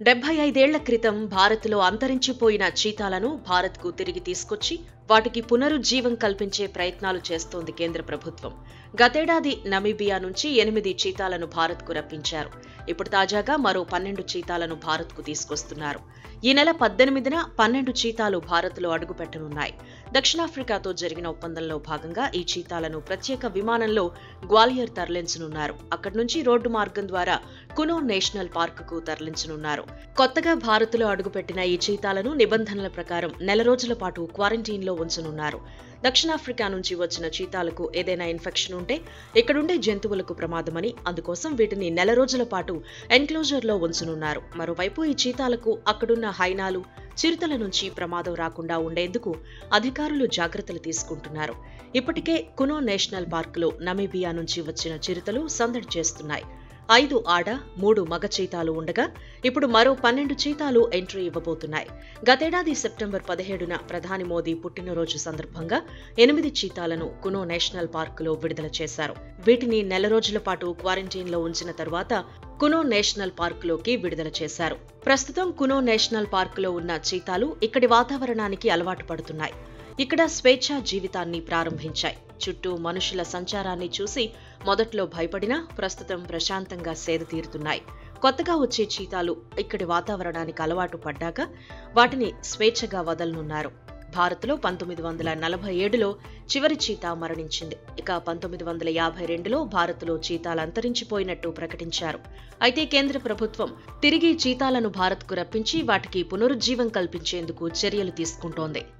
డెబ్బై ఐదేళ్ల క్రితం భారత్లో అంతరించిపోయిన చీతాలను భారత్కు తిరిగి తీసుకొచ్చి వాటికి పునరుజ్జీవం కల్పించే ప్రయత్నాలు చేస్తోంది కేంద్ర ప్రభుత్వం గతేడాది నమీబియా నుంచి ఎనిమిది చీతాలను భారత్కు రప్పించారు ఇప్పుడు తాజాగా మరో పన్నెండు చీతాలను భారత్కు తీసుకొస్తున్నారు ఈ నెల పద్దెనిమిదిన పన్నెండు చీతాలు భారత్లో అడుగుపెట్టనున్నాయి దక్షిణాఫ్రికాతో జరిగిన ఒప్పందంలో భాగంగా ఈ చీతాలను ప్రత్యేక విమానంలో గ్వాలియర్ తరలించనున్నారు అక్కడి నుంచి రోడ్డు మార్గం ద్వారా కునో నేషనల్ పార్కుకు తరలించనున్నారు కొత్తగా భారత్లో అడుగుపెట్టిన ఈ చీతాలను నిబంధనల ప్రకారం నెల రోజుల పాటు క్వారంటైన్లో ఉంచనున్నారు దక్షిణాఫ్రికా నుంచి వచ్చిన చీతాలకు ఏదైనా ఇన్ఫెక్షన్ ఉంటే ఇక్కడుండే జంతువులకు ప్రమాదమని అందుకోసం వీటిని నెల రోజుల పాటు ఎన్క్లోజర్లో ఉంచనున్నారు మరోవైపు ఈ చీతాలకు అక్కడున్న హైనాలు చిరుతల నుంచి ప్రమాదం రాకుండా ఉండేందుకు అధికారులు జాగ్రత్తలు తీసుకుంటున్నారు ఇప్పటికే కునో నేషనల్ పార్కులో నమీబియా నుంచి వచ్చిన చిరుతలు సందడి చేస్తున్నాయి ఐదు ఆడ మూడు మగ చీతాలు ఉండగా ఇప్పుడు మరో పన్నెండు చీతాలు ఎంట్రీ ఇవ్వబోతున్నాయి గతేడాది సెప్టెంబర్ పదిహేడున ప్రధాని మోదీ పుట్టినరోజు సందర్భంగా ఎనిమిది చీతాలను కునో నేషనల్ పార్కులో విడుదల చేశారు వీటిని నెల రోజుల పాటు క్వారంటైన్లో ఉంచిన తరువాత కునో నేషనల్ పార్కులోకి విడుదల చేశారు ప్రస్తుతం కునో నేషనల్ పార్కులో ఉన్న చీతాలు ఇక్కడి వాతావరణానికి అలవాటు పడుతున్నాయి ఇక్కడ స్వేచ్ఛా జీవితాన్ని ప్రారంభించాయి చుట్టూ మనుషుల సంచారాన్ని చూసి మొదట్లో భయపడినా ప్రస్తుతం ప్రశాంతంగా సేద తీరుతున్నాయి కొత్తగా వచ్చే చీతాలు ఇక్కడి వాతావరణానికి అలవాటు పడ్డాక వాటిని స్వేచ్ఛగా వదలనున్నారు భారత్లో పంతొమ్మిది వందల నలభై ఏడులో చివరి చీతా మరణించింది ఇక పంతొమ్మిది వందల యాభై రెండులో భారత్లో చీతాలు అంతరించిపోయినట్టు ప్రకటించారు అయితే కేంద్ర ప్రభుత్వం తిరిగి చీతాలను భారత్కు రప్పించి వాటికి పునరుజ్జీవం కల్పించేందుకు చర్యలు తీసుకుంటోంది